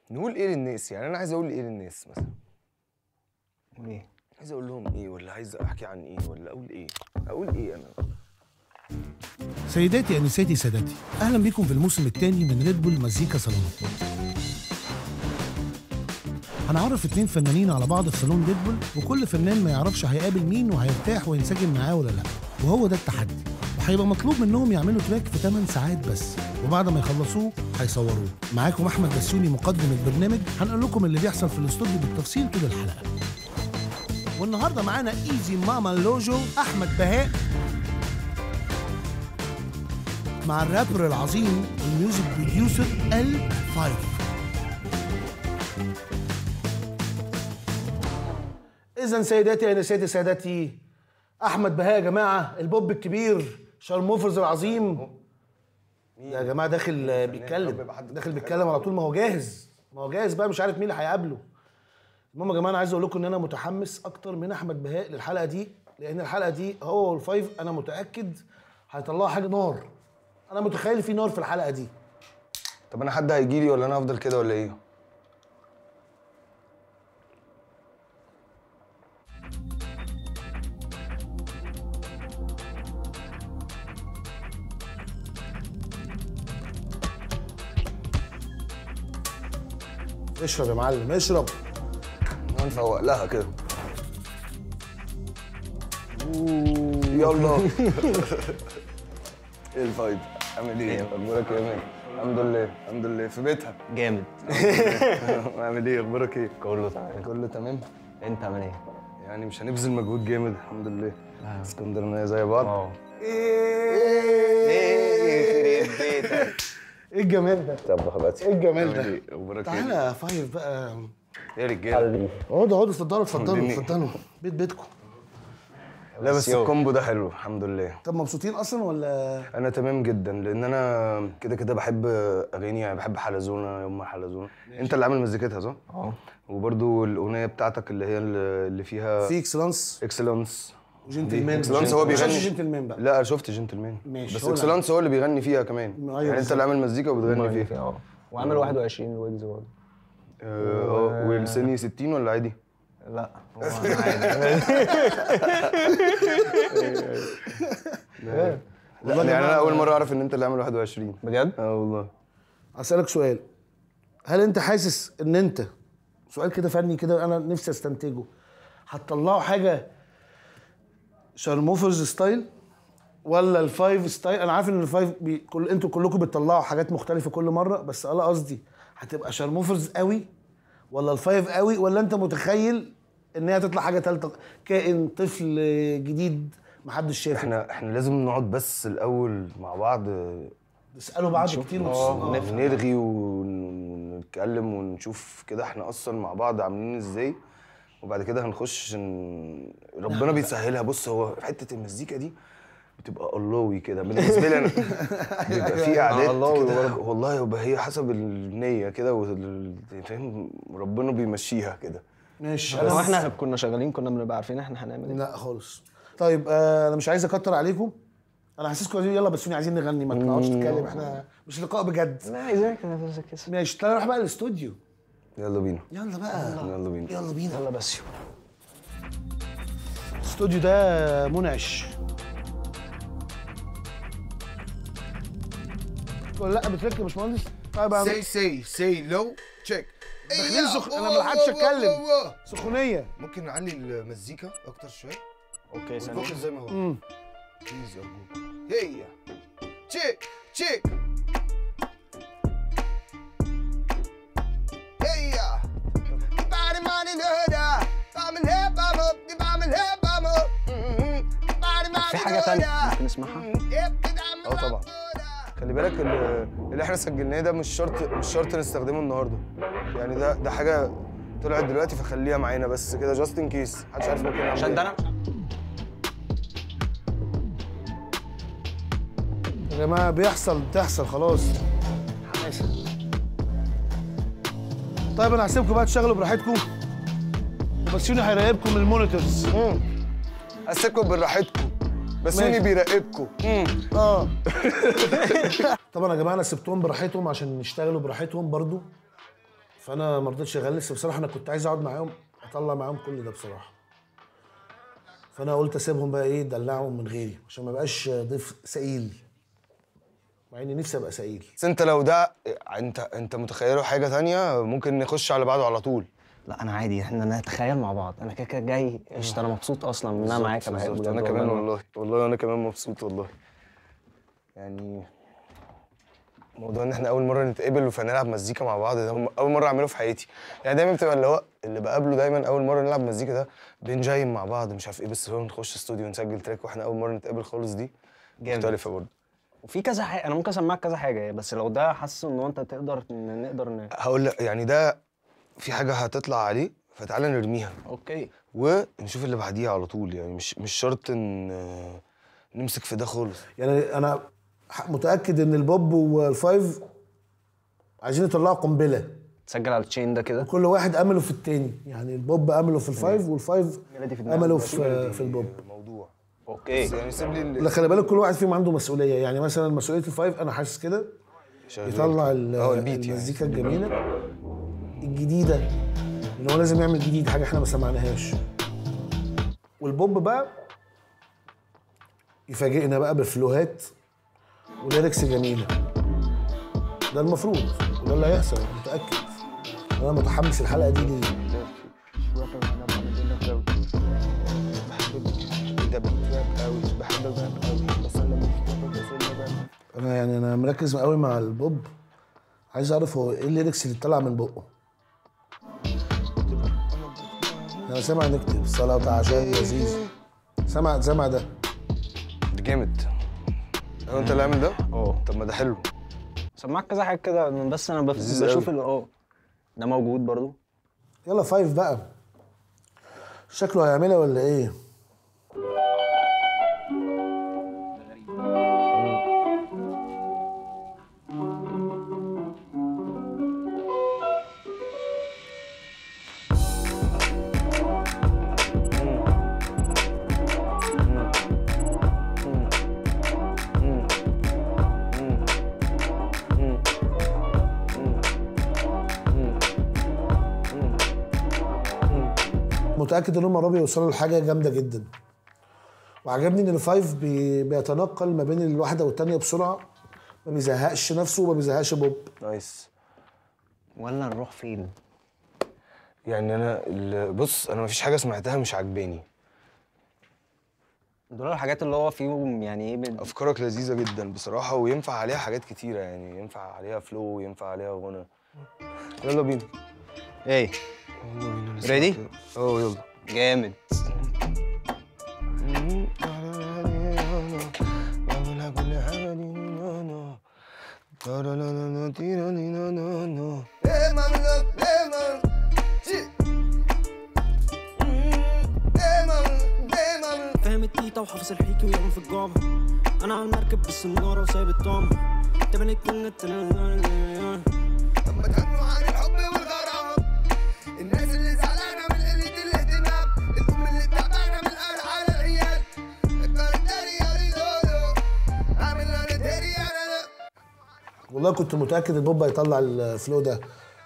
نقول ايه للناس يعني انا عايز اقول ايه للناس مثلا ايه عايز اقول لهم ايه ولا عايز احكي عن ايه ولا اقول ايه اقول ايه انا سيداتي انساتي سادتي اهلا بكم في الموسم الثاني من ريد بول مزيكا صالونات هنعرف اتنين فنانين على بعض في صالون ريد بول وكل فنان ما يعرفش هيقابل مين وهيرتاح وينسجم معاه ولا لا وهو ده التحدي وهيبقى مطلوب منهم يعملوا تراك في 8 ساعات بس وبعد ما يخلصوه هيصوروه معاكم احمد بسيوني مقدم البرنامج هنقول لكم اللي بيحصل في الاستوديو بالتفصيل طول الحلقه والنهارده معانا ايزي ماما لوجو احمد بهاء مع الرابر العظيم الميوزك بروديوسر ال 5 اذا سيداتي انساتي سادتي احمد بهاء يا جماعه البوب الكبير شارموفرز العظيم يا جماعه داخل آه، بيتكلم داخل بيتكلم على طول ما هو جاهز ما هو جاهز بقى مش عارف مين اللي هيقابله المهم يا جماعه انا عايز اقول لكم ان انا متحمس اكتر من احمد بهاء للحلقه دي لان الحلقه دي هو والفايف انا متاكد هيطلعوا حاجه نار انا متخيل في نار في الحلقه دي طب انا حد هيجي لي ولا انا هفضل كده ولا ايه اشرب يا معلم اشرب هنفوق لها كده يلا ايه الفايب عامل ايه اخبارك ايه يا مان الحمد لله الحمد لله في بيتها جامد عامل ايه اخبارك ايه كله تمام كله تمام انت عامل ايه؟ يعني مش هنبذل مجهود جامد الحمد لله اسكندرانيه زي بعض اه ايه يخرب بيتك ايه الجمال ده طب حبيبتي ايه الجمال عامل ده ايه اخبارك تعالى ايه يا فايف بقى يا رجاله اقعدوا اقعدوا اتفضلوا اتفضلوا عاملين ايه؟ اتفضلوا بيت بيتكم لا بس يو. الكومبو ده حلو الحمد لله طب مبسوطين اصلا ولا انا تمام جدا لان انا كده كده بحب اغاني يعني بحب حلزونه يوم ما حلزونه انت اللي عامل مزيكتها صح اه وبرضو الاغنيه بتاعتك اللي هي اللي فيها في اكسلانس اكسلانس وجنتلمان اكسلانس هو ما شفتش بيغني جنتلمان بقى لا أنا شفت جنتلمان ماشي، بس هو اللي اكسلانس هو اللي بيغني فيها كمان أيوة يعني انت بالظبط. اللي عامل مزيكا وبتغني فيها اه وعامل 21 الويجز برضه اه آه، والسني 60 ولا عادي لا هو عادي لا يعني انا اول مره اعرف ان انت اللي عامل 21 بجد؟ اه والله اسالك سؤال هل انت حاسس ان انت سؤال كده فني كده انا نفسي استنتجه هتطلعوا حاجه شارموفرز ستايل ولا الفايف ستايل انا عارف ان الفايف بي... كل انتوا كلكم بتطلعوا حاجات مختلفه كل مره بس انا قصدي هتبقى شارموفرز قوي ولا الفايف قوي ولا انت متخيل ان هي تطلع حاجه ثالثه كائن طفل جديد محدش شافه احنا احنا لازم نقعد بس الاول مع بعض تسالوا بعض كتير وتس... اه نرغي ون- ونتكلم ونشوف كده احنا اصلا مع بعض عاملين ازاي وبعد كده هنخش ن... ربنا بيسهلها بص هو في حته المزيكا دي بتبقى اللهوي كده بالنسبه لي انا بيبقى في قعدات اللهوي كده برضه. والله يبقى هي حسب النيه كده وال- فاهم ربنا بيمشيها كده ماشي هو احنا كنا شغالين كنا بنبقى عارفين احنا هنعمل ايه لا خالص طيب آه انا مش عايز اكتر عليكم انا حاسسكم عايزين يلا بس عايزين نغني ما تقعدش تتكلم احنا مش لقاء بجد لا عايزاك انا كده ماشي تعالى نروح بقى الاستوديو يلا بينا يلا بقى يلا بينا يلا بينا يلا بس الاستوديو ده منعش ولا لا بتركب يا باشمهندس طيب يا عم. Say, say, say low, check. داخلين سخ... انا ما بلحقش اتكلم سخونيه ممكن نعلي المزيكا اكتر شويه اوكي ثانية الفوكس زي ما هو امم بليز ارجوك هي تشيك تشيك هي بعد ما نهدى بعمل هيب بامب بعمل هيب بامب بعد ما في حاجة تانية ممكن نسمعها؟ اه طبعا خلي بالك ال- اللي احنا سجلناه ده مش شرط مش شرط نستخدمه النهارده يعني ده ده حاجه طلعت دلوقتي فخليها معانا بس كده جاست ان كيس محدش عارف ممكن نعمل عشان إيه. ده انا يا جماعه بيحصل بتحصل خلاص حماسه طيب انا هسيبكم بقى تشتغلوا براحتكم وبسيوني هيراقبكم من المونيتورز اسيبكم براحتكم بس ماشي. يوني بيراقبكم اه طبعا يا جماعه انا سبتهم براحتهم عشان يشتغلوا براحتهم برضو فانا ما رضيتش اغلس بصراحه انا كنت عايز اقعد معاهم اطلع معاهم كل ده بصراحه فانا قلت اسيبهم بقى ايه دلعهم من غيري عشان ما بقاش ضيف ثقيل مع اني نفسي ابقى ثقيل بس انت لو ده انت انت متخيله حاجه تانية ممكن نخش على بعضه على طول لا انا عادي احنا نتخيل مع بعض انا كده كده جاي قشطه انا مبسوط اصلا ان انا معاك انا بحب بالظبط. بجد انا كمان والله. والله والله انا كمان مبسوط والله يعني موضوع ان احنا اول مره نتقابل فنلعب مزيكا مع بعض ده هم- اول مره اعمله في حياتي يعني دايما بتبقى اللي هو اللي بقابله دايما اول مره نلعب مزيكا ده بنجايم مع بعض مش عارف ايه بس هو نخش استوديو نسجل تراك واحنا اول مره نتقابل خالص دي جامد. مختلفه برضه وفي كذا حاجه انا ممكن اسمعك كذا حاجه بس لو ده حاسس ان هو انت تقدر ن- نقدر ن... هقول لك يعني ده في حاجه هتطلع عليه فتعالى نرميها اوكي ونشوف اللي بعديها على طول يعني مش مش شرط ان نمسك في ده خالص يعني انا ح- متاكد ان البوب والفايف عايزين يطلعوا قنبله تسجل على التشين ده كده كل واحد امله في التاني يعني البوب امله في الفايف والفايف ميلودي في دماغك امله دلوقتي. في في البوب الموضوع اوكي بس يعني سيب لي ال- لا خلي بالك كل واحد فيهم عنده مسؤوليه يعني مثلا مسؤوليه الفايف انا حاسس كده شغال. يطلع ال- اه البيت يعني المزيكا الجميله الجديده ان هو لازم يعمل جديد حاجه احنا ما سمعناهاش والبوب بقى يفاجئنا بقى بفلوهات وليركس جميله ده المفروض وده اللي هيحصل أنا متاكد انا متحمس الحلقه دي ليه ده بتراب قوي بحب الراب قوي بس انا مش بحب الراب انا يعني انا مركز قوي مع البوب عايز اعرف هو ايه الليركس اللي طلع من بقه انا سامع نكتب صلاة عشان لذيذ سامع سامع ده ده جامد هو انت اللي عامل ده؟ اه طب ما ده حلو سمعك كذا حاجه كده بس انا بف... لذيذ بشوف قوي. ال- اه ده موجود برضو يلا فايف بقى شكله هيعملها ولا ايه متاكد ان هم قربوا يوصلوا لحاجه جامده جدا وعجبني ان الفايف بي... بيتنقل ما بين الواحده والتانيه بسرعه ما بيزهقش نفسه وما بيزهقش بوب نايس ولا نروح فين يعني انا ال- بص انا مفيش حاجه سمعتها مش عجباني دول الحاجات اللي هو فيهم يعني ايه بال- افكارك لذيذه جدا بصراحه وينفع عليها حاجات كتيره يعني ينفع عليها فلو ينفع عليها غنى يلا بينا ايه يلا بينا نسمع Ready؟ كده. اه يلا جامد Hey, mama, look, hey, mama. Shit. Mm, Hey, mama, hey, mama. فاهم التيتا وحافظ الحيكي ويوم في الجامعة أنا على المركب بالسنارة وسايب الطعم تبني التنة لما تغنوا عن الحب والغرام الناس اللي زعلانة من قلة الاهتمام الأم اللي تعبانة من القلق على العيال الكاركتري يا ريدولو عامل أنا تهري أنا لا والله كنت متاكد البوب هيطلع الفلو ده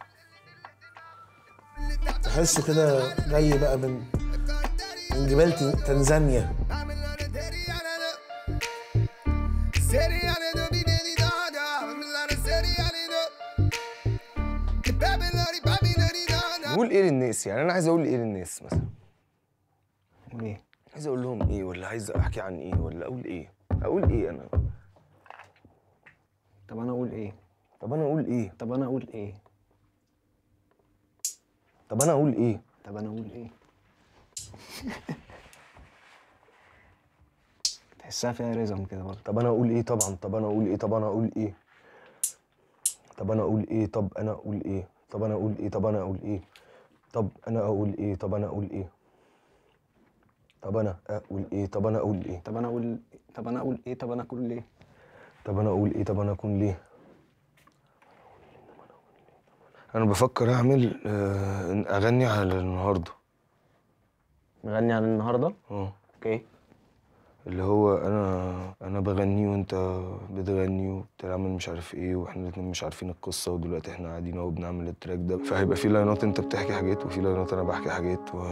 تحسه كده جاي بقى من من جبال تن- تنزانيا عامل أنا تهري أنا لا سيري أنا دو بيدي دادا عامل أنا سيري أنا دو بابي لاري بابي لاري دادا نقول ايه للناس يعني انا عايز اقول ايه للناس مثلا ايه عايز اقول لهم ايه ولا عايز احكي عن ايه ولا اقول ايه اقول ايه انا طب انا اقول ايه طب انا اقول ايه طب انا اقول ايه طب انا اقول ايه طب انا اقول ايه تحسها فيها ريزم كده برضه طب انا اقول ايه طبعا طب انا اقول ايه طب انا اقول ايه طب انا اقول ايه طب انا اقول ايه طب انا اقول ايه طب انا اقول ايه طب انا اقول ايه طب انا اقول ايه طب انا اقول ايه طب انا اقول ايه طب انا اقول طب انا اقول ايه طب انا اقول ليه طب انا اقول ايه طب انا اكون ليه انا بفكر اعمل آه، اغني على النهارده نغني عن النهارده اه اوكي اللي هو انا انا بغني وانت بتغني وبتعمل مش عارف ايه واحنا الاتنين مش عارفين القصه ودلوقتي احنا قاعدين اهو بنعمل التراك ده فهيبقى في لاينات انت بتحكي حاجات وفي لاينات انا بحكي حاجات و...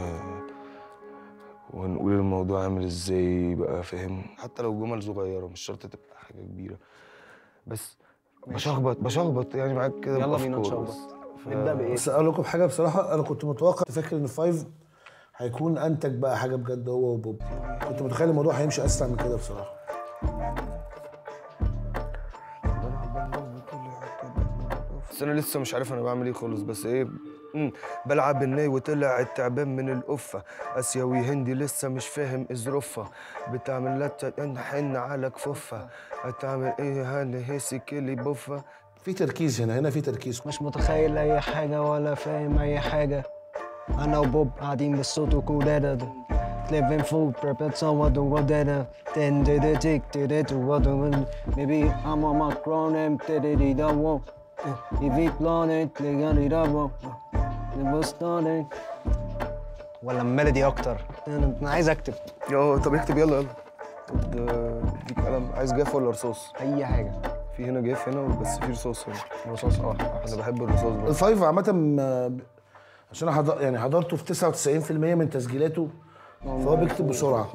ونقول الموضوع عامل ازاي بقى فاهم حتى لو جمل صغيره مش شرط تبقى حاجه كبيره بس بشخبط بشخبط يعني معاك كده يلا بينا بأفكار نشخبط. بس. ف- نبدا بايه بس اقول لكم حاجه بصراحه انا كنت متوقع كنت فاكر ان فايف هيكون انتج بقى حاجه بجد هو وبوب كنت متخيل الموضوع هيمشي اسرع من كده بصراحه بس انا لسه مش عارف انا بعمل ايه خالص بس ايه مم. بلعب الناي وطلع التعبان من القفة اسيوي هندي لسه مش فاهم ظروفها بتعمل لا حن على كفوفها هتعمل ايه هاني هيسي كيلي بوفة في تركيز هنا هنا في تركيز مش متخيل اي حاجه ولا فاهم اي حاجه انا وبوب قاعدين بالصوت وكودادا living full purpose on what do what that then did it take did it to what do maybe I'm on my crown and did it da wo if it planet legally da wo it was started ولا ميلودي اكتر انا أنا عايز اكتب اه طب اكتب يلا يلا خد آه، اديك قلم عايز جاف ولا رصاص اي حاجه في هنا جاف هنا بس في رصاص هنا رصاص اه انا بحب الرصاص بقى الفايف عامه آه، ب- عشان انا حضر يعني حضرته في 99% من تسجيلاته فهو بيكتب بسرعه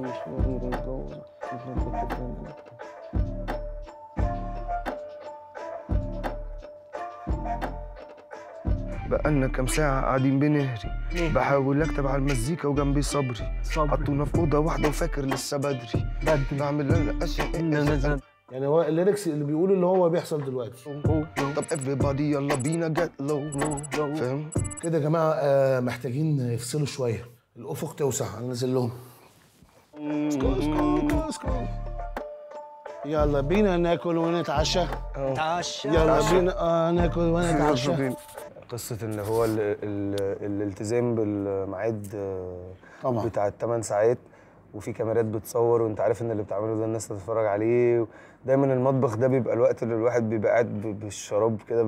بقالنا كام ساعة قاعدين بنهري بحاول اكتب على المزيكا وجنبي صبري صبري. حطونا في أوضة واحدة وفاكر لسه بدري بدري. بعمل انا اشياء يعني هو الليركس اللي بيقولوا اللي هو بيحصل دلوقتي طب everybody يلا بينا جت لو فاهم كده يا جماعه آه، محتاجين يفصلوا شويه الافق توسع هنزل لهم سكرو سكرو سكرو يلا بينا ناكل ونتعشى تعشى يلا بينا آه ناكل ونتعشى قصة ان هو ال ال الالتزام بالميعاد آه، طبعا. بتاع الثمان ساعات وفي كاميرات بتصور وانت عارف ان اللي بتعمله ده الناس تتفرج عليه دايما المطبخ ده بيبقى الوقت اللي الواحد بيبقى قاعد ب- بالشراب كده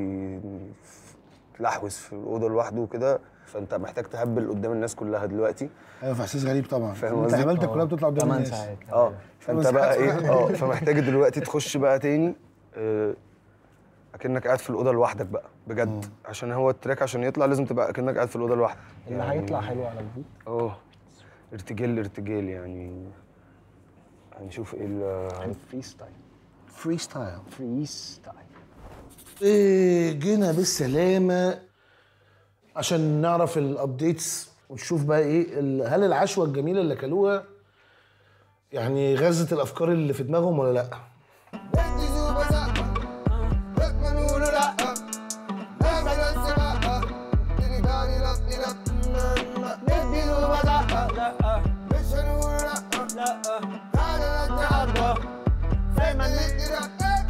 بيتلحوس في الاوضه لوحده وكده فانت محتاج تهبل قدام الناس كلها دلوقتي ايوه في احساس غريب طبعا فاهم انت قصدي؟ عملتك كلها بتطلع قدام 8 الناس ساعات اه فانت خمس بقى ساعات. ايه اه فمحتاج دلوقتي تخش بقى تاني آه، اكنك قاعد في الاوضه لوحدك بقى بجد عشان هو التراك عشان يطلع لازم تبقى اكنك قاعد في الاوضه لوحدك اللي هيطلع حلو على البيت اه ارتجال ارتجال يعني هنشوف ايه ال- فري ستايل فري ستايل فري ستايل إيه جينا بالسلامه عشان نعرف الابديتس ونشوف بقى ايه ال- هل العشوه الجميله اللي كلوها يعني غزت الافكار اللي في دماغهم ولا لا ادي زوبة زقة رقم نقول لا نعمل السباقة اديني تاني لفني لف ندي زوبة زقة مش هنقول لا تعالى نتعرف زي ما ندي رقة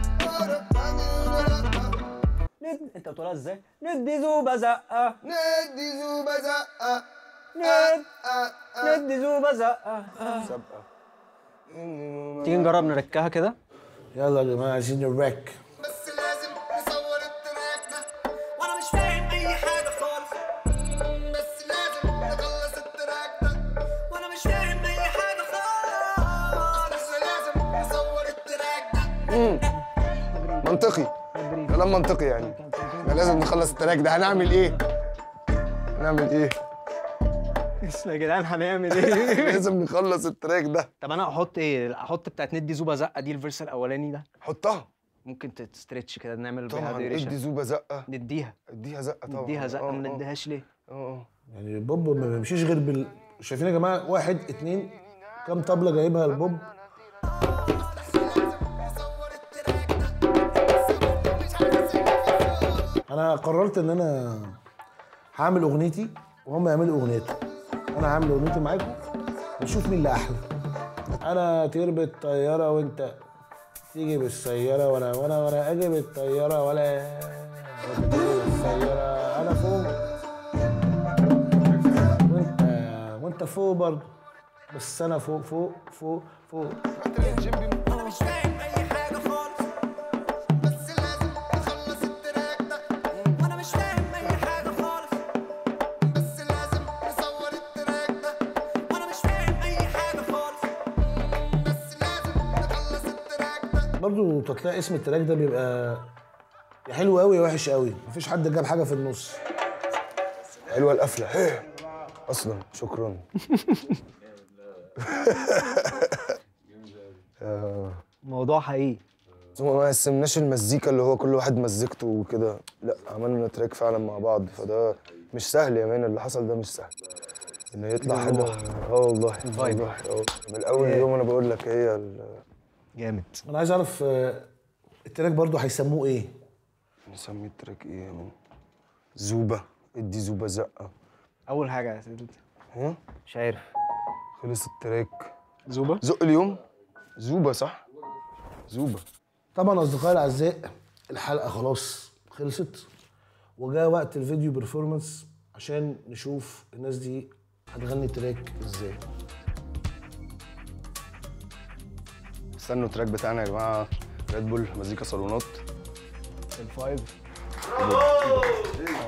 ند انت بتقولها ازاي؟ ندي زوبه زقه ندي زوبة زقة ند ندي زوبه زقه سابقه تيجي نجرب نركها كده يلا يا جماعه عايزين الريك بس لازم نصور التراك ده وانا مش فاهم اي حاجه خالص بس لازم نخلص التراك ده وانا مش فاهم اي حاجه خالص بس لازم نصور التراك ده منطقي كلام منطقي يعني احنا لازم نخلص التراك ده هنعمل ايه هنعمل ايه بس يا جدعان هنعمل ايه؟ لازم نخلص التراك ده طب انا احط ايه؟ احط بتاعت ندي زوبه زقه دي الفيرس الاولاني ده حطها ممكن تستريتش كده نعمل بيها طبعا ادي ديوريشن زوبه زقه نديها اديها زقه طبعا نديها زقه آه، ما آه. نديهاش ليه؟ اه اه يعني بوب ما بيمشيش غير بال شايفين يا جماعه واحد اتنين كام طبله جايبها البوب انا قررت ان انا هعمل اغنيتي وهم يعملوا اغنيتهم انا هعمل اغنيتي معاكم ونشوف مين اللي احلى انا طير بالطياره وانت تيجي بالسياره وانا وانا وانا اجي بالطياره ولا وانت تيجي بالسياره انا فوق وانت وانت فوق برضه بس انا فوق فوق فوق فوق انا مش فاهم اي حاجه خالص بس لازم نخلص التراك ده وانا مش فاهم اي حاجه خالص بس لازم نصور التراك ده وانا مش فاهم اي حاجه خالص بس برضو تطلع اسم التراك ده بيبقى يا حلو قوي يا وحش قوي مفيش حد جاب حاجه في النص حلوه القفله هيه. اصلا شكرا آه. موضوع حقيقي ثم ما قسمناش المزيكا اللي هو كل واحد مزيكته وكده لا عملنا تراك فعلا مع بعض فده مش سهل يا مان اللي حصل ده مش سهل ان يطلع حاجه اه والله والله اه من اول يوم انا بقول لك هي ال- جامد انا عايز اعرف آه، التراك برضو هيسموه ايه نسمي التراك ايه يا مان زوبه ادي زوبه زقه اول حاجه يا سيدي ها مش عارف خلص التراك زوبا زق اليوم زوبه صح زوبه طبعا اصدقائي الاعزاء الحلقه خلاص خلصت وجاء وقت الفيديو بيرفورمانس عشان نشوف الناس دي هتغني التراك ازاي استنوا التراك بتاعنا يا جماعه ريد بول مزيكا صالونات الفايف